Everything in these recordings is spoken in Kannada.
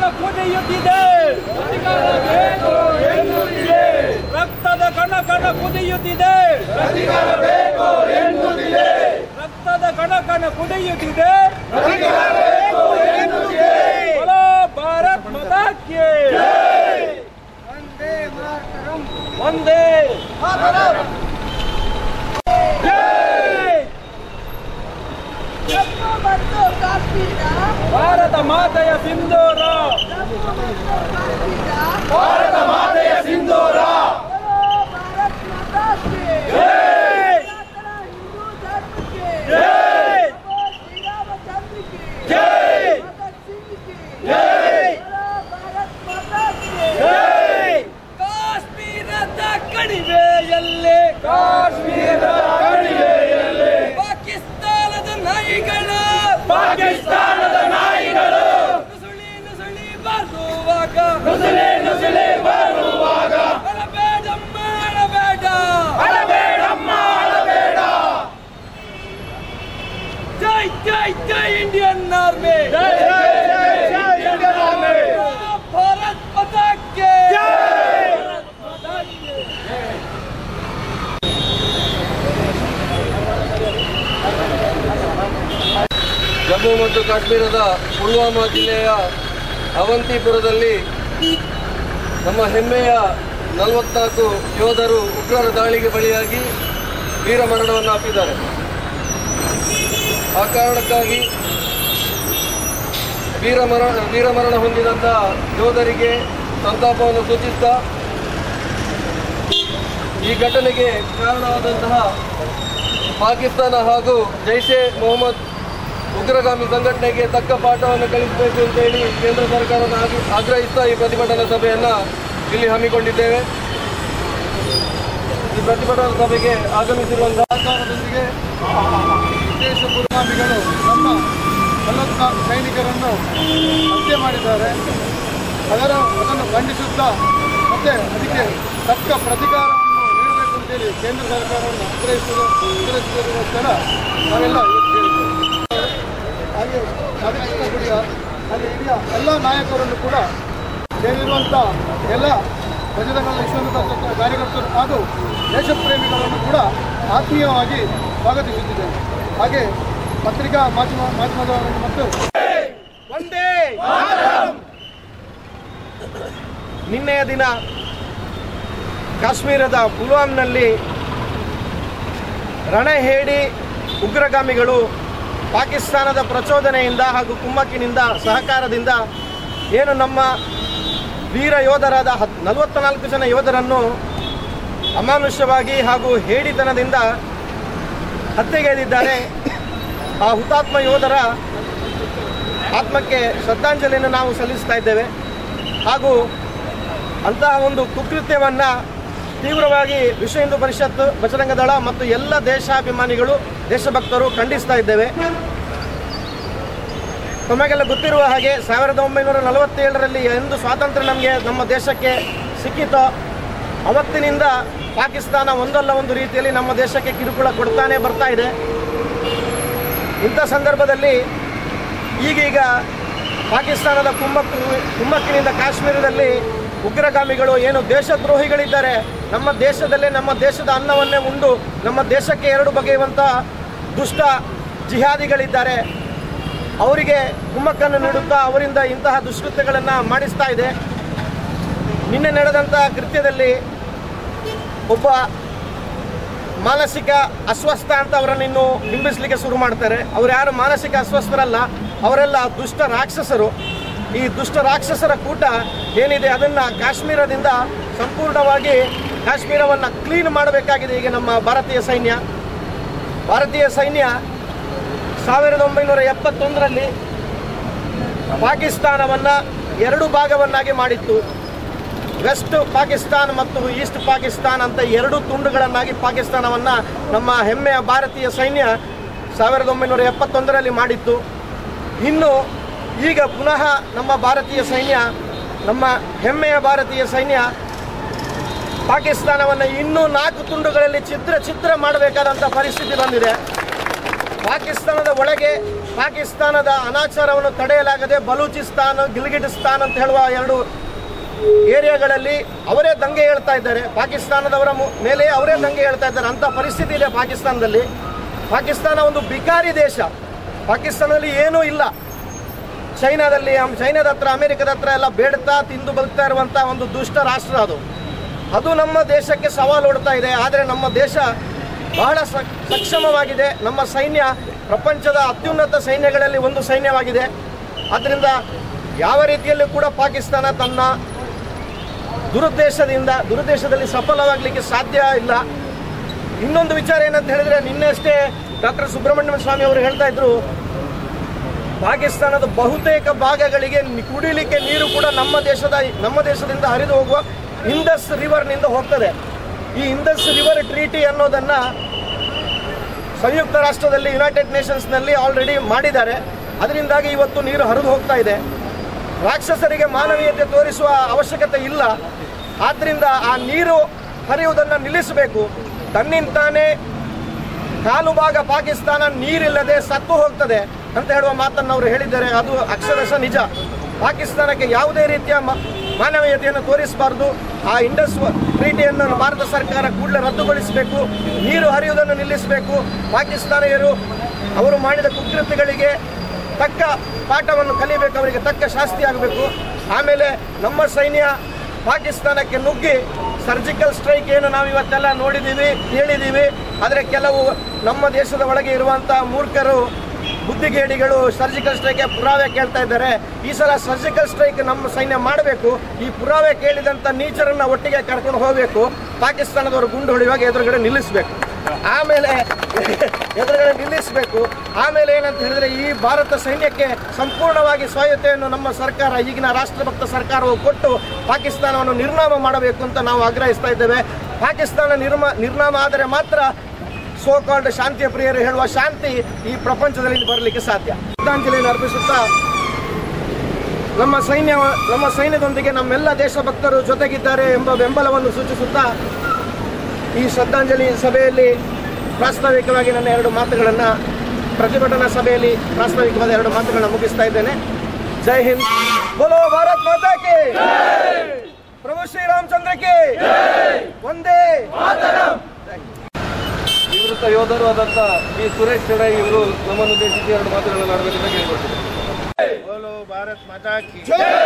ಕುದಿಯುತ್ತಿದೆ ರಕ್ತದ ಕಣ ಕಣ ಕುದಿಯುತ್ತಿದೆ ರಕ್ತದ ಕಣ ಕಣ ಕುದಿಯುತ್ತಿದೆ बोलो भारत माता की वंदे जय ಜಮ್ಮು ಮತ್ತು ಕಾಶ್ಮೀರ ಭಾರತ ಮಾತೆಯ ಸಿಂಧೂರ ಭಾರತ ಮಾತೆಯ ಸಿಂಧೂರ ಭಾರತ್ ಮಾತಾ ಕಿ ಜೈ ಸನಾತನ ಹಿಂದೂ ಧರ್ಮಕ್ಕೆ ಜೈ ಶ್ರೀರಾಮಚಂದ್ರ ಕಿ ಜೈ ಭಗತ್ ಸಿಂಗ್ ಕಿ ಜೈ ಭಾರತ್ ಮಾತಾ ಕಿ ಜೈ ಕಾಶ್ಮೀರದ ಕಣಿವೆಯಲ್ಲೇ ಕಾಶ್ಮೀರದ ಕಣಿವೆಯಲ್ಲೇ ಪಾಕಿಸ್ತಾನದ ನಾಯಿಗಳು ಪಾಕಿಸ್ತಾನದ ನಾಯಿಗಳು ನುಸುಳಿ ನುಸುಳಿ ಬರುವಾಗ ನುಸುಳೆ ನುಸುಳೆ ಬರುವಾಗ ಅಳಬೇಡಮ್ಮ ಅಳಬೇಡ ಅಳಬೇಡಮ್ಮ ಅಳಬೇಡ ಜೈ ಜೈ ಜೈ ಇಂಡಿಯನ್ ಆರ್ಮಿ ಜೈ ಜೈ ಜೈ ಜೈ ಇಂಡಿಯನ್ ಆರ್ಮಿ ಭಾರತ್ ಮಾತಾ ಕಿ ಜೈ ಜಮ್ಮು ಮತ್ತು ಕಾಶ್ಮೀರದ ಪುಲ್ವಾಮಾ ಜಿಲ್ಲೆಯ ಅವಂತಿಪುರದಲ್ಲಿ ನಮ್ಮ ಹೆಮ್ಮೆಯ ನಲವತ್ನಾಲ್ಕು ಯೋಧರು ಉಗ್ರರ ದಾಳಿಗೆ ಬಲಿಯಾಗಿ ವೀರಮರಣವನ್ನು ಅಪ್ಪಿದ್ದಾರೆ ಆ ಕಾರಣಕ್ಕಾಗಿ ವೀರಮರ ವೀರಮರಣ ಹೊಂದಿದಂಥ ಯೋಧರಿಗೆ ಸಂತಾಪವನ್ನು ಸೂಚಿಸ್ತಾ ಈ ಘಟನೆಗೆ ಕಾರಣವಾದಂತಹ ಪಾಕಿಸ್ತಾನ ಹಾಗೂ ಜೈಷೆ ಮೊಹಮ್ಮದ್ ಉಗ್ರಗಾಮಿ ಸಂಘಟನೆಗೆ ತಕ್ಕ ಪಾಠವನ್ನು ಕಲಿಸಬೇಕು ಅಂತೇಳಿ ಕೇಂದ್ರ ಸರ್ಕಾರದ ಆಗ್- ಆಗ್ರಹಿಸ್ತಾ ಈ ಪ್ರತಿಭಟನಾ ಸಭೆಯನ್ನು ಇಲ್ಲಿ ಹಮ್ಮಿಕೊಂಡಿದ್ದೇವೆ ಈ ಪ್ರತಿಭಟನಾ ಸಭೆಗೆ ಆಗಮಿಸಿರುವಂತಹ ಸಹಕಾರದೊಂದಿಗೆ ವಿದೇಶ ಪುರಗಾಮಿಗಳು ನಮ್ಮ ನಲವತ್ನಾಲ್ಕು ಸೈನಿಕರನ್ನು ಹತ್ಯೆ ಮಾಡಿದ್ದಾರೆ ಅದರ ಅದನ್ನು ಖಂಡಿಸುತ್ತಾ ಮತ್ತೆ ಅದಕ್ಕೆ ತಕ್ಕ ಪ್ರತಿಕಾರವನ್ನು ನೀಡಬೇಕು ಅಂತೇಳಿ ಕೇಂದ್ರ ಸರ್ಕಾರವನ್ನು ಆಗ್ರಹಿಸುವ ಆಗ್ರಹಿಸುವುದಕ್ಕೋಸ್ಕರ ನಾವೆಲ್ಲ ಇವತ್ತು ಸೇರಿದ್ದೇವೆ ಹಾಗೆ ರಾಧಾಕೃಷ್ಣ ಗುಡಿಯ ಹಾಗೆ ಹಿರಿಯ ಎಲ್ಲ ನಾಯಕರನ್ನು ಕೂಡ ಸೇರಿರುವಂಥ ಎಲ್ಲ ಬಜರಂಗ ವಿಶ್ವದ ಕಾರ್ಯಕರ್ತರು ಹಾಗೂ ದೇಶಪ್ರೇಮಿಗಳನ್ನು ಕೂಡ ಆತ್ಮೀಯವಾಗಿ ಸ್ವಾಗತಿಸುತ್ತಿದ್ದೇವೆ ಹಾಗೆ ಪತ್ರಿಕಾ ಮಾಧ್ಯಮ ಮಾಧ್ಯಮದವರನ್ನು ಮತ್ತು ಒಂದೇ ನಿನ್ನೆಯ ದಿನ ಕಾಶ್ಮೀರದ ಪುಲ್ವಾಮ್ನಲ್ಲಿ ರಣಹೇಡಿ ಉಗ್ರಗಾಮಿಗಳು ಪಾಕಿಸ್ತಾನದ ಪ್ರಚೋದನೆಯಿಂದ ಹಾಗೂ ಕುಮ್ಮಕ್ಕಿನಿಂದ ಸಹಕಾರದಿಂದ ಏನು ನಮ್ಮ ವೀರ ಯೋಧರಾದ ಹತ್ ನಲವತ್ನಾಲ್ಕು ಜನ ಯೋಧರನ್ನು ಅಮಾನುಷ್ಯವಾಗಿ ಹಾಗೂ ಹೇಡಿತನದಿಂದ ಹತ್ಯೆಗೈದಿದ್ದಾರೆ ಆ ಹುತಾತ್ಮ ಯೋಧರ ಆತ್ಮಕ್ಕೆ ಶ್ರದ್ಧಾಂಜಲಿಯನ್ನು ನಾವು ಸಲ್ಲಿಸ್ತಾ ಇದ್ದೇವೆ ಹಾಗೂ ಅಂತಹ ಒಂದು ಕುಕೃತ್ಯವನ್ನು ತೀವ್ರವಾಗಿ ವಿಶ್ವ ಹಿಂದೂ ಪರಿಷತ್ ಬಜರಂಗ ದಳ ಮತ್ತು ಎಲ್ಲ ದೇಶಾಭಿಮಾನಿಗಳು ದೇಶಭಕ್ತರು ಖಂಡಿಸ್ತಾ ಇದ್ದೇವೆ ತಮಗೆಲ್ಲ ಗೊತ್ತಿರುವ ಹಾಗೆ ಸಾವಿರದ ಒಂಬೈನೂರ ನಲವತ್ತೇಳರಲ್ಲಿ ಎಂದು ಸ್ವಾತಂತ್ರ್ಯ ನಮಗೆ ನಮ್ಮ ದೇಶಕ್ಕೆ ಸಿಕ್ಕಿತೋ ಅವತ್ತಿನಿಂದ ಪಾಕಿಸ್ತಾನ ಒಂದಲ್ಲ ಒಂದು ರೀತಿಯಲ್ಲಿ ನಮ್ಮ ದೇಶಕ್ಕೆ ಕಿರುಕುಳ ಕೊಡ್ತಾನೆ ಬರ್ತಾ ಇದೆ ಇಂಥ ಸಂದರ್ಭದಲ್ಲಿ ಈಗೀಗ ಪಾಕಿಸ್ತಾನದ ಕುಮ್ಮಕ್ಕು ಕುಮ್ಮಕ್ಕಿನಿಂದ ಕಾಶ್ಮೀರದಲ್ಲಿ ಉಗ್ರಗಾಮಿಗಳು ಏನು ದೇಶದ್ರೋಹಿಗಳಿದ್ದಾರೆ ನಮ್ಮ ದೇಶದಲ್ಲೇ ನಮ್ಮ ದೇಶದ ಅನ್ನವನ್ನೇ ಉಂಡು ನಮ್ಮ ದೇಶಕ್ಕೆ ಎರಡು ಬಗೆಯುವಂಥ ದುಷ್ಟ ಜಿಹಾದಿಗಳಿದ್ದಾರೆ ಅವರಿಗೆ ಕುಮ್ಮಕ್ಕನ್ನು ನೀಡುತ್ತಾ ಅವರಿಂದ ಇಂತಹ ದುಷ್ಕೃತ್ಯಗಳನ್ನು ಮಾಡಿಸ್ತಾ ಇದೆ ನಿನ್ನೆ ನಡೆದಂಥ ಕೃತ್ಯದಲ್ಲಿ ಒಬ್ಬ ಮಾನಸಿಕ ಅಸ್ವಸ್ಥ ಅಂತ ಅವರನ್ನು ಇನ್ನು ಹಿಂಬಿಸ್ಲಿಕ್ಕೆ ಶುರು ಮಾಡ್ತಾರೆ ಅವ್ರು ಯಾರು ಮಾನಸಿಕ ಅಸ್ವಸ್ಥರಲ್ಲ ಅವರೆಲ್ಲ ದುಷ್ಟ ರಾಕ್ಷಸರು ಈ ದುಷ್ಟ ರಾಕ್ಷಸರ ಕೂಟ ಏನಿದೆ ಅದನ್ನು ಕಾಶ್ಮೀರದಿಂದ ಸಂಪೂರ್ಣವಾಗಿ ಕಾಶ್ಮೀರವನ್ನು ಕ್ಲೀನ್ ಮಾಡಬೇಕಾಗಿದೆ ಈಗ ನಮ್ಮ ಭಾರತೀಯ ಸೈನ್ಯ ಭಾರತೀಯ ಸೈನ್ಯ ಸಾವಿರದ ಒಂಬೈನೂರ ಎಪ್ಪತ್ತೊಂದರಲ್ಲಿ ಪಾಕಿಸ್ತಾನವನ್ನು ಎರಡು ಭಾಗವನ್ನಾಗಿ ಮಾಡಿತ್ತು ವೆಸ್ಟ್ ಪಾಕಿಸ್ತಾನ್ ಮತ್ತು ಈಸ್ಟ್ ಪಾಕಿಸ್ತಾನ್ ಅಂತ ಎರಡು ತುಂಡುಗಳನ್ನಾಗಿ ಪಾಕಿಸ್ತಾನವನ್ನು ನಮ್ಮ ಹೆಮ್ಮೆಯ ಭಾರತೀಯ ಸೈನ್ಯ ಸಾವಿರದ ಒಂಬೈನೂರ ಎಪ್ಪತ್ತೊಂದರಲ್ಲಿ ಮಾಡಿತ್ತು ಇನ್ನು ಈಗ ಪುನಃ ನಮ್ಮ ಭಾರತೀಯ ಸೈನ್ಯ ನಮ್ಮ ಹೆಮ್ಮೆಯ ಭಾರತೀಯ ಸೈನ್ಯ ಪಾಕಿಸ್ತಾನವನ್ನು ಇನ್ನೂ ನಾಲ್ಕು ತುಂಡುಗಳಲ್ಲಿ ಛಿದ್ರ ಛಿದ್ರ ಮಾಡಬೇಕಾದಂಥ ಪರಿಸ್ಥಿತಿ ಬಂದಿದೆ ಪಾಕಿಸ್ತಾನದ ಒಳಗೆ ಪಾಕಿಸ್ತಾನದ ಅನಾಚಾರವನ್ನು ತಡೆಯಲಾಗದೆ ಬಲೂಚಿಸ್ತಾನ್ ಗಿಲ್ಗಿಟಿಸ್ತಾನ್ ಅಂತ ಹೇಳುವ ಎರಡು ಏರಿಯಾಗಳಲ್ಲಿ ಅವರೇ ದಂಗೆ ಹೇಳ್ತಾ ಇದ್ದಾರೆ ಪಾಕಿಸ್ತಾನದವರ ಮು- ಮೇಲೆ ಅವರೇ ದಂಗೆ ಹೇಳ್ತಾ ಇದ್ದಾರೆ ಅಂತ ಪರಿಸ್ಥಿತಿ ಇದೆ ಪಾಕಿಸ್ತಾನದಲ್ಲಿ ಪಾಕಿಸ್ತಾನ ಒಂದು ಬಿಕಾರಿ ದೇಶ ಪಾಕಿಸ್ತಾನದಲ್ಲಿ ಏನೂ ಇಲ್ಲ ಚೈನಾದಲ್ಲಿ ಅಮ್- ಚೈನಾದ ಹತ್ರ ಅಮೆರಿಕದ ಹತ್ರ ಎಲ್ಲ ಬೇಡ್ತಾ ತಿಂದು ಬದುಕ್ತಾ ಇರುವಂಥ ಒಂದು ದುಷ್ಟ ರಾಷ್ಟ್ರ ಅದು ಅದು ನಮ್ಮ ದೇಶಕ್ಕೆ ಸವಾಲು ಹೊಡ್ತಾ ಇದೆ ಆದರೆ ನಮ್ಮ ದೇಶ ಬಹಳ ಸ- ಸಕ್ಷಮವಾಗಿದೆ ನಮ್ಮ ಸೈನ್ಯ ಪ್ರಪಂಚದ ಅತ್ಯುನ್ನತ ಸೈನ್ಯಗಳಲ್ಲಿ ಒಂದು ಸೈನ್ಯವಾಗಿದೆ ಆದ್ದರಿಂದ ಯಾವ ರೀತಿಯಲ್ಲೂ ಕೂಡ ಪಾಕಿಸ್ತಾನ ತನ್ನ ದುರುದ್ದೇಶದಿಂದ ದುರುದ್ದೇಶದಲ್ಲಿ ಸಫಲವಾಗಲಿಕ್ಕೆ ಸಾಧ್ಯ ಇಲ್ಲ ಇನ್ನೊಂದು ವಿಚಾರ ಏನಂತ ಹೇಳಿದ್ರೆ ನಿನ್ನೆಷ್ಟೇ ಡಾಕ್ಟರ್ ಸುಬ್ರಹ್ಮಣ್ಯ ಸ್ವಾಮಿ ಅವರು ಹೇಳ್ತಾ ಇದ್ರು ಪಾಕಿಸ್ತಾನದ ಬಹುತೇಕ ಭಾಗಗಳಿಗೆ ನಿ- ಕುಡಿಲಿಕ್ಕೆ ನೀರು ಕೂಡ ನಮ್ಮ ದೇಶದ ನಮ್ಮ ದೇಶದಿಂದ ಹರಿದು ಹೋಗುವ ಇಂಡಸ್ ರಿವರ್ನಿಂದ ಹೋಗ್ತದೆ ಈ ಇಂಡಸ್ ರಿವರ್ ಟ್ರೀಟಿ ಅನ್ನೋದನ್ನ ಸಂಯುಕ್ತ ರಾಷ್ಟ್ರದಲ್ಲಿ ಯುನೈಟೆಡ್ ನೇಷನ್ಸ್ನಲ್ಲಿ ಆಲ್ರೆಡಿ ಮಾಡಿದ್ದಾರೆ ಅದರಿಂದಾಗಿ ಇವತ್ತು ನೀರು ಹರಿದು ಹೋಗ್ತಾ ಇದೆ ರಾಕ್ಷಸರಿಗೆ ಮಾನವೀಯತೆ ತೋರಿಸುವ ಅವಶ್ಯಕತೆ ಇಲ್ಲ ಆದ್ದರಿಂದ ಆ ನೀರು ಹರಿಯುವುದನ್ನು ನಿಲ್ಲಿಸಬೇಕು ತನ್ನಿಂತಾನೇ ಕಾಲು ಭಾಗ ಪಾಕಿಸ್ತಾನ ನೀರಿಲ್ಲದೆ ಸತ್ತು ಹೋಗ್ತದೆ ಅಂತ ಹೇಳುವ ಮಾತನ್ನು ಅವರು ಹೇಳಿದ್ದಾರೆ ಅದು ಅಕ್ಷರಶಃ ನಿಜ ಪಾಕಿಸ್ತಾನಕ್ಕೆ ಯಾವುದೇ ರೀತಿಯ ಮ- ಮಾನವೀಯತೆಯನ್ನು ತೋರಿಸಬಾರದು ಆ ಇಂಡಸ್ ಟ್ರೀಟಿಯನ್ನು ಭಾರತ ಸರ್ಕಾರ ಕೂಡಲೇ ರದ್ದುಗೊಳಿಸಬೇಕು ನೀರು ಹರಿಯುವುದನ್ನು ನಿಲ್ಲಿಸಬೇಕು ಪಾಕಿಸ್ತಾನಿಯರು ಅವರು ಮಾಡಿದ ಕುಕೃತ್ಯಗಳಿಗೆ ತಕ್ಕ ಪಾಠವನ್ನು ಕಲಿಬೇಕು ಅವರಿಗೆ ತಕ್ಕ ಶಾಸ್ತಿ ಆಗಬೇಕು ಆಮೇಲೆ ನಮ್ಮ ಸೈನ್ಯ ಪಾಕಿಸ್ತಾನಕ್ಕೆ ನುಗ್ಗಿ ಸರ್ಜಿಕಲ್ ಸ್ಟ್ರೈಕ್ ಏನು ನಾವು ಇವತ್ತೆಲ್ಲ ನೋಡಿದ್ದೀವಿ ಕೇಳಿದ್ದೀವಿ ಆದರೆ ಕೆಲವು ನಮ್ಮ ದೇಶದ ಒಳಗೆ ಇರುವಂಥ ಮೂರ್ಖರು ಬುದ್ಧಿಗೇಡಿಗಳು ಸರ್ಜಿಕಲ್ ಸ್ಟ್ರೈಕ್ಗೆ ಪುರಾವೆ ಕೇಳ್ತಾ ಇದ್ದಾರೆ ಈ ಸಲ ಸರ್ಜಿಕಲ್ ಸ್ಟ್ರೈಕ್ ನಮ್ಮ ಸೈನ್ಯ ಮಾಡಬೇಕು ಈ ಪುರಾವೆ ಕೇಳಿದಂಥ ನೀಚರನ್ನ ಒಟ್ಟಿಗೆ ಕರ್ಕೊಂಡು ಹೋಗಬೇಕು ಪಾಕಿಸ್ತಾನದವರು ಗುಂಡು ಹೊಡೆಯುವಾಗ ಎದುರುಗಡೆ ನಿಲ್ಲಿಸಬೇಕು ಆಮೇಲೆ ಎದುರುಗಡೆ ನಿಲ್ಲಿಸಬೇಕು ಆಮೇಲೆ ಏನಂತ ಹೇಳಿದ್ರೆ ಈ ಭಾರತ ಸೈನ್ಯಕ್ಕೆ ಸಂಪೂರ್ಣವಾಗಿ ಸ್ವಾಯತ್ತೆಯನ್ನು ನಮ್ಮ ಸರ್ಕಾರ ಈಗಿನ ರಾಷ್ಟ್ರಭಕ್ತ ಸರ್ಕಾರವು ಕೊಟ್ಟು ಪಾಕಿಸ್ತಾನವನ್ನು ನಿರ್ನಾಮ ಮಾಡಬೇಕು ಅಂತ ನಾವು ಆಗ್ರಹಿಸ್ತಾ ಇದ್ದೇವೆ ಪಾಕಿಸ್ತಾನ ನಿರ್ಮ ನಿರ್ನಾಮ ಆದರೆ ಮಾತ್ರ ಸೋ ಕಾಲ್ಡ್ ಶಾಂತಿಯ ಪ್ರಿಯರು ಹೇಳುವ ಶಾಂತಿ ಈ ಪ್ರಪಂಚದಲ್ಲಿ ಬರಲಿಕ್ಕೆ ಸಾಧ್ಯ ಶ್ರದ್ಧಾಂಜಲಿಯನ್ನು ಅರ್ಪಿಸುತ್ತಾ ನಮ್ಮ ಸೈನ್ಯ ನಮ್ಮ ಸೈನ್ಯದೊಂದಿಗೆ ನಮ್ಮೆಲ್ಲ ದೇಶಭಕ್ತರು ಜೊತೆಗಿದ್ದಾರೆ ಎಂಬ ಬೆಂಬಲವನ್ನು ಸೂಚಿಸುತ್ತಾ ಈ ಶ್ರದ್ಧಾಂಜಲಿ ಸಭೆಯಲ್ಲಿ ಪ್ರಾಸ್ತಾವಿಕವಾಗಿ ನನ್ನ ಎರಡು ಮಾತುಗಳನ್ನು ಪ್ರತಿಭಟನಾ ಸಭೆಯಲ್ಲಿ ಪ್ರಾಸ್ತಾವಿಕವಾದ ಎರಡು ಮಾತುಗಳನ್ನು ಮುಗಿಸ್ತಾ ಇದ್ದೇನೆ ಜೈ ಹಿಂದ್ ಬೋಲೋ ಭಾರತ್ ಮಾತಾ ಕಿ ಪ್ರಭು ಶ್ರೀರಾಮಚಂದ್ರ ಕಿ ಒಂದೇ ನಿವೃತ್ತ ಯೋಧರು ಆದಂಥ ಬಿ ಸುರೇಶ್ ಶೆಣೈ ಇವರು ನಮ್ಮನ್ನು ಉದ್ದೇಶಿಸಿ ಎರಡು ಮಾತುಗಳನ್ನು ಆಡಬೇಕಂತ ಕೇಳಿಕೊಳ್ತೀನಿ ಬೋಲೋ ಭಾರತ್ ಮಾತಾ ಕಿ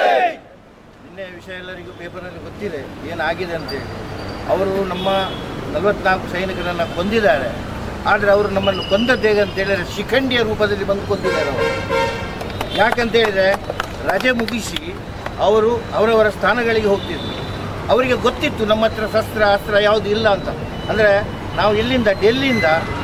ನಿನ್ನೆ ವಿಷಯ ಎಲ್ಲರಿಗೂ ಪೇಪರಲ್ಲಿ ಗೊತ್ತಿದೆ ಏನಾಗಿದೆ ಅಂತೇಳಿ ಅವರು ನಮ್ಮ ನಲವತ್ನಾಲ್ಕು ಸೈನಿಕರನ್ನು ಕೊಂದಿದ್ದಾರೆ ಆದರೆ ಅವರು ನಮ್ಮನ್ನು ಕೊಂದದ್ದು ಹೇಗೆ ಅಂತ ಹೇಳಿದ್ರೆ ಶಿಖಂಡಿಯ ರೂಪದಲ್ಲಿ ಬಂದು ಕೊಂದಿದ್ದಾರೆ ಅವರು ಯಾಕಂತ ಹೇಳಿದ್ರೆ ರಜೆ ಮುಗಿಸಿ ಅವರು ಅವರವರ ಸ್ಥಾನಗಳಿಗೆ ಹೋಗ್ತಿದ್ರು ಅವರಿಗೆ ಗೊತ್ತಿತ್ತು ನಮ್ಮ ಹತ್ರ ಶಸ್ತ್ರ ಅಸ್ತ್ರ ಯಾವುದು ಇಲ್ಲ ಅಂತ ಅಂದರೆ ನಾವು ಇಲ್ಲಿಂದ ಡೆಲ್ಲಿಯಿಂದ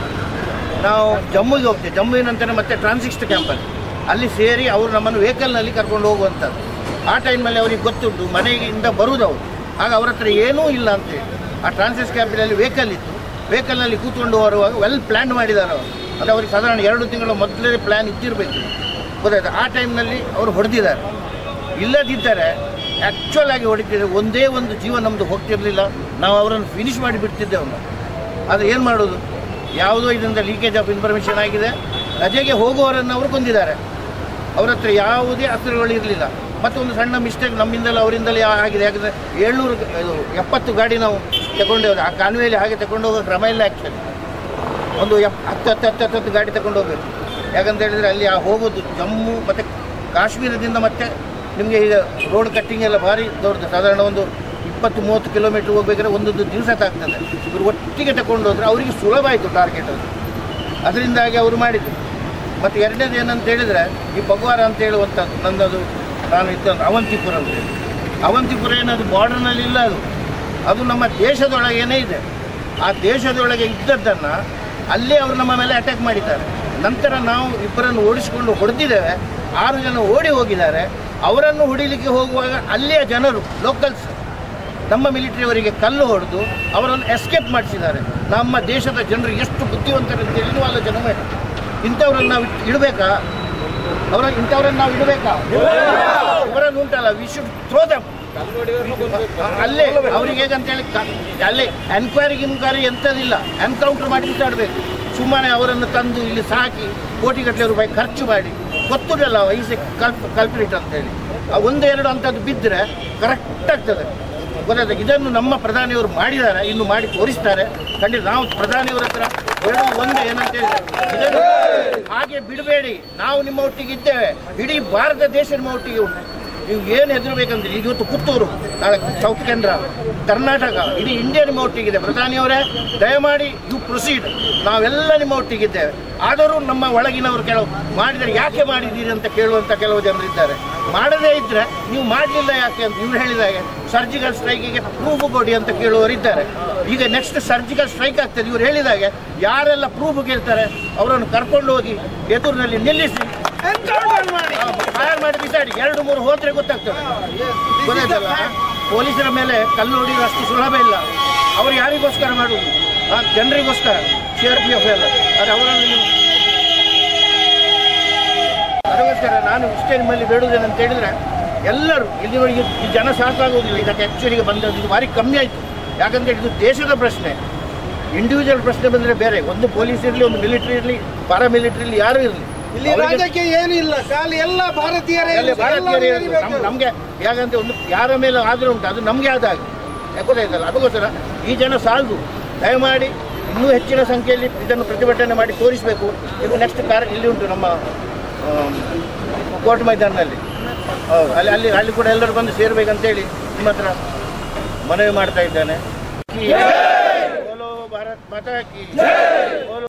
ನಾವು ಜಮ್ಮುಗೆ ಹೋಗ್ತೇವೆ ಜಮ್ಮುವಿನ ನಂತರ ಮತ್ತೆ ಟ್ರಾನ್ಸಿಸ್ಟ್ ಕ್ಯಾಂಪಲ್ಲಿ ಅಲ್ಲಿ ಸೇರಿ ಅವರು ನಮ್ಮನ್ನು ವೆಹಿಕಲ್ನಲ್ಲಿ ಕರ್ಕೊಂಡು ಹೋಗುವಂಥದ್ದು ಆ ಟೈಮಲ್ಲಿ ಅವರಿಗೆ ಗೊತ್ತುಂಟು ಮನೆಯಿಂದ ಬರುವುದವರು ಆಗ ಅವ್ರ ಹತ್ರ ಏನೂ ಇಲ್ಲ ಅಂತೇಳಿ ಆ ಟ್ರಾನ್ಸಿಸ್ಟ್ ಕ್ಯಾಂಪಿನಲ್ಲಿ ವೆಹಿಕಲ್ ಇತ್ತು ವೆಹಿಕಲ್ನಲ್ಲಿ ಕೂತ್ಕೊಂಡು ಬರುವಾಗ ವೆಲ್ ಪ್ಲ್ಯಾನ್ ಮಾಡಿದ್ದಾರೆ ಅವರು ಅಂದರೆ ಅವರಿಗೆ ಸಾಧಾರಣ ಎರಡು ತಿಂಗಳ ಮೊದಲೇ ಪ್ಲ್ಯಾನ್ ಇದ್ದಿರಬೇಕು ಗೊತ್ತಾಯ್ತು ಆ ಟೈಮ್ನಲ್ಲಿ ಅವರು ಹೊಡೆದಿದ್ದಾರೆ ಇಲ್ಲದಿದ್ದರೆ ಆ್ಯಕ್ಚುಲ್ ಆಗಿ ಹೊಡಿತಿದ್ರೆ ಒಂದೇ ಒಂದು ಜೀವ ನಮ್ಮದು ಹೋಗ್ತಿರಲಿಲ್ಲ ನಾವು ಅವರನ್ನು ಫಿನಿಶ್ ಮಾಡಿ ಬಿಡ್ತಿದ್ದೆವು ನಾವು ಆದರೆ ಏನು ಮಾಡೋದು ಯಾವುದೋ ಇದರಿಂದ ಲೀಕೇಜ್ ಆಫ್ ಇನ್ಫಾರ್ಮೇಷನ್ ಆಗಿದೆ ರಜೆಗೆ ಹೋಗುವವರನ್ನು ಅವರು ಕೊಂದಿದ್ದಾರೆ ಅವ್ರ ಹತ್ರ ಯಾವುದೇ ಅಸ್ತ್ರಗಳು ಇರಲಿಲ್ಲ ಮತ್ತೊಂದು ಸಣ್ಣ ಮಿಸ್ಟೇಕ್ ನಮ್ಮಿಂದಲೇ ಅವರಿಂದಲೇ ಆಗಿದೆ ಯಾಕಂದರೆ ಏಳ್ನೂರು ಇದು ಎಪ್ಪತ್ತು ಗಾಡಿ ನಾವು ತಗೊಂಡು ಹೋದ ಆ ಕಾನ್ವೇಲಿ ಹಾಗೆ ತಗೊಂಡು ಹೋಗೋ ಕ್ರಮ ಇಲ್ಲ ಆ್ಯಕ್ಚುಲಿ ಒಂದು ಎಪ್ ಹತ್ತು ಹತ್ತು ಹತ್ತು ಹತ್ತು ಹತ್ತು ಗಾಡಿ ತಗೊಂಡು ಹೋಗ್ಬೇಕು ಯಾಕಂತ ಹೇಳಿದರೆ ಅಲ್ಲಿ ಆ ಹೋಗೋದು ಜಮ್ಮು ಮತ್ತು ಕಾಶ್ಮೀರದಿಂದ ಮತ್ತೆ ನಿಮಗೆ ಈಗ ರೋಡ್ ಕಟ್ಟಿಂಗ್ ಎಲ್ಲ ಭಾರಿ ದೊಡ್ಡದು ಸಾಧಾರಣ ಒಂದು ಇಪ್ಪತ್ತು ಮೂವತ್ತು ಕಿಲೋಮೀಟ್ರ್ ಹೋಗ್ಬೇಕಾದ್ರೆ ಒಂದೊಂದು ದಿವಸ ತಾಗ್ತದೆ ಇವರು ಒಟ್ಟಿಗೆ ತಗೊಂಡು ಹೋದ್ರೆ ಅವರಿಗೆ ಸುಲಭ ಆಯಿತು ಟಾರ್ಗೆಟ್ ಅದು ಅದರಿಂದಾಗಿ ಅವರು ಮಾಡಿದರು ಮತ್ತು ಎರಡನೇದು ಏನಂತ ಹೇಳಿದರೆ ಈ ಬಗ್ವಾರ ಅಂತ ಹೇಳುವಂಥದ್ದು ನನ್ನದು ನಾನು ಇದ್ದ ಅವಂತಿಪುರ ಅಂತೇಳಿ ಅವಂತಿಪುರ ಏನದು ಬಾರ್ಡರ್ನಲ್ಲಿ ಇಲ್ಲ ಅದು ಅದು ನಮ್ಮ ದೇಶದೊಳಗೇನೇ ಇದೆ ಆ ದೇಶದೊಳಗೆ ಇದ್ದದ್ದನ್ನು ಅಲ್ಲೇ ಅವರು ನಮ್ಮ ಮೇಲೆ ಅಟ್ಯಾಕ್ ಮಾಡಿದ್ದಾರೆ ನಂತರ ನಾವು ಇಬ್ಬರನ್ನು ಓಡಿಸಿಕೊಂಡು ಹೊಡೆದಿದ್ದೇವೆ ಆರು ಜನ ಓಡಿ ಹೋಗಿದ್ದಾರೆ ಅವರನ್ನು ಹೊಡಿಲಿಕ್ಕೆ ಹೋಗುವಾಗ ಅಲ್ಲಿಯ ಜನರು ಲೋಕಲ್ಸ್ ನಮ್ಮ ಮಿಲಿಟರಿಯವರಿಗೆ ಕಲ್ಲು ಹೊಡೆದು ಅವರನ್ನು ಎಸ್ಕೇಪ್ ಮಾಡಿಸಿದ್ದಾರೆ ನಮ್ಮ ದೇಶದ ಜನರು ಎಷ್ಟು ಬುದ್ಧಿವಂತರಂತೇಳಿ ನೀವು ಆಲೋಚನೆ ಮಾಡಿ ಇಂಥವ್ರನ್ನ ನಾವು ಇಟ್- ಇಡಬೇಕಾ ಅವರ ಇಂಥವ್ರನ್ನ ನಾವು ಇಡಬೇಕಾ ಇವರನ್ನು ಉಂಟಲ್ಲ ವಿ ಶುಡ್ ಥ್ರೋ ದಮ್ ಅಲ್ಲೇ ಅವ್ರಿಗೆ ಹೇಗಂತ ಹೇಳಿ ಕ- ಅಲ್ಲೇ ಎನ್ಕ್ವೈರಿ ಗಿನ್ಕ್ವೈರಿ ಎಂಥದಿಲ್ಲ ಎನ್ಕೌಂಟರ್ ಮಾಡಿ ಬಿಸಾಡಬೇಕು ಸುಮ್ಮನೆ ಅವರನ್ನು ತಂದು ಇಲ್ಲಿ ಸಾಕಿ ಕೋಟಿಗಟ್ಟಲೆ ರೂಪಾಯಿ ಖರ್ಚು ಮಾಡಿ ಗೊತ್ತುದಲ್ಲ ಈಸ್ ಎ ಕಲ್ಪ್ ಕಲ್ಪ್ರಿಟ್ ಅಂತ ಹೇಳಿ ಆ ಒಂದು ಎರಡು ಅಂಥದ್ದು ಬಿದ್ದರೆ ಕರೆಕ್ಟ್ ಆಗ್ತದೆ ಗೊತ್ತಾಯ್ತಾ ಇದನ್ನು ನಮ್ಮ ಪ್ರಧಾನಿಯವರು ಮಾಡಿದ್ದಾರೆ ಇನ್ನು ಮಾಡಿ ತೋರಿಸ್ತಾರೆ ಖಂಡಿತ ನಾವು ಪ್ರಧಾನಿಯವರ ಹತ್ರ ಹೇಳೋದು ಒಂದು ಏನಂತ ಹೇಳಿದ್ರೆ ಇದನ್ನು ಹಾಗೆ ಬಿಡಬೇಡಿ ನಾವು ನಿಮ್ಮ ಒಟ್ಟಿಗೆ ಇದ್ದೇವೆ ಇಡೀ ಭಾರತ ದೇಶ ನಿಮ್ಮ ಒಟ್ಟಿಗೆ ಉಂಟು ನೀವು ಏನು ಹೆದರ್ಬೇಕಂದ್ರೆ ಈಗ ಇವತ್ತು ಪುತ್ತೂರು ನಾಳೆ ಸೌತ್ ಕೇಂದ್ರ ಕರ್ನಾಟಕ ಇಡೀ ಇಂಡಿಯಾ ನಿಮ್ಮ ಒಟ್ಟಿಗಿದೆ ಪ್ರಧಾನಿಯವರೇ ದಯಮಾಡಿ ಯು ಪ್ರೊಸೀಡ್ ನಾವೆಲ್ಲ ನಿಮ್ಮ ಒಟ್ಟಿಗಿದ್ದೇವೆ ಆದರೂ ನಮ್ಮ ಒಳಗಿನವರು ಕೆಲವು ಮಾಡಿದರೆ ಯಾಕೆ ಮಾಡಿದ್ದೀರಿ ಅಂತ ಕೇಳುವಂಥ ಕೆಲವು ಜನರಿದ್ದಾರೆ ಮಾಡದೇ ಇದ್ದರೆ ನೀವು ಮಾಡಲಿಲ್ಲ ಯಾಕೆ ಅಂತ ಇವ್ರು ಹೇಳಿದಾಗೆ ಸರ್ಜಿಕಲ್ ಸ್ಟ್ರೈಕಿಗೆ ಪ್ರೂಫ್ ಕೊಡಿ ಅಂತ ಕೇಳುವವರಿದ್ದಾರೆ ಈಗ ನೆಕ್ಸ್ಟ್ ಸರ್ಜಿಕಲ್ ಸ್ಟ್ರೈಕ್ ಆಗ್ತದೆ ಇವ್ರು ಹೇಳಿದಾಗೆ ಯಾರೆಲ್ಲ ಪ್ರೂಫ್ ಕೇಳ್ತಾರೆ ಅವರನ್ನು ಕರ್ಕೊಂಡು ಹೋಗಿ ಎದುರಿನಲ್ಲಿ ನಿಲ್ಲಿಸಿ ಫೈರ್ ಮಾಡಿ ಬಿಸಾಡಿ ಎರಡು ಮೂರು ಹೋದ್ರೆ ಗೊತ್ತಾಗ್ತದೆ ಗೊತ್ತಾಯ್ತಲ್ಲ ಪೊಲೀಸರ ಮೇಲೆ ಕಲ್ಲು ಹೊಡೆಯುವುದು ಅಷ್ಟು ಸುಲಭ ಇಲ್ಲ ಅವರು ಯಾರಿಗೋಸ್ಕರ ಮಾಡುವುದು ಆ ಜನರಿಗೋಸ್ಕರ ಸಿ ಆರ್ ಪಿ ಎಫ್ ಎಲ್ಲ ಆದರೆ ಅವರನ್ನು ನೀವು ಅದಕ್ಕೋಸ್ಕರ ನಾನು ಇಷ್ಟೇ ನಿಮ್ಮಲ್ಲಿ ಬೇಡುವುದೇನಂತ ಹೇಳಿದ್ರೆ ಎಲ್ಲರೂ ಇಲ್ಲಿವರೆಗೆ ಈ ಜನ ಸಾಕಾಗೋದಿಲ್ಲ ಇದಕ್ಕೆ ಆ್ಯಕ್ಚುಲಿಗೆ ಬಂದದ್ದು ಇದು ಭಾರಿ ಕಮ್ಮಿ ಆಯಿತು ಯಾಕಂದ್ರೆ ಇದು ದೇಶದ ಪ್ರಶ್ನೆ ಇಂಡಿವಿಜುವಲ್ ಪ್ರಶ್ನೆ ಬಂದರೆ ಬೇರೆ ಒಂದು ಪೊಲೀಸ್ ಇರಲಿ ಒಂದು ಮಿಲಿಟರಿ ಇರಲಿ ಪ್ಯಾರಾಮಿಲಿಟರಿ ಇರಲಿ ಯಾರು ಇರಲಿ ಇಲ್ಲಿ ರಾಜ್ಯಕ್ಕೆ ಏನು ಇಲ್ಲ ಖಾಲಿ ಎಲ್ಲ ಭಾರತೀಯರೇ ಅಲ್ಲಿ ಎಲ್ಲ ಭಾರತೀಯರೇ ಇರೋದು. ಇರ್ಬೇಕು. ನಮ್- ನಮ್ಗೆ ಯಾಕಂತ ಒಂದು ಯಾರ ಮೇಲೆ ಆದ್ರೆ ಉಂಟು ಅದು ನಮ್ಗೆ ಆದಾಗ ಗೊತ್ತಾಯ್ತಲ್ಲ ಅದಕ್ಕೋಸ್ಕರ ಈ ಜನ ಸಾಲದು ದಯಮಾಡಿ ಇನ್ನೂ ಹೆಚ್ಚಿನ ಸಂಖ್ಯೆಯಲ್ಲಿ ಇದನ್ನು ಪ್ರತಿಭಟನೆ ಮಾಡಿ ತೋರಿಸಬೇಕು ಇದು ನೆಕ್ಸ್ಟ್ ಕಾರ್ ಇಲ್ಲಿ ಉಂಟು ನಮ್ಮ ಆಮ್, ಕೋರ್ಟ್ ಮೈದಾನದಲ್ಲಿ ಹೌದು ಅಲ್ಲಿ ಅಲ್ಲಿ ಅಲ್ಲಿ ಕೂಡ ಎಲ್ಲರೂ ಬಂದು ಸೇರ್ಬೇಕಂತೇಳಿ ನಿಮ್ಮ ಹತ್ರ ಮನವಿ ಮಾಡ್ತಾ ಇದ್ದೇನೆ ಬೋಲೋ ಭಾರತ್ ಮಾತಾ ಕಿ ಬೋಲೋ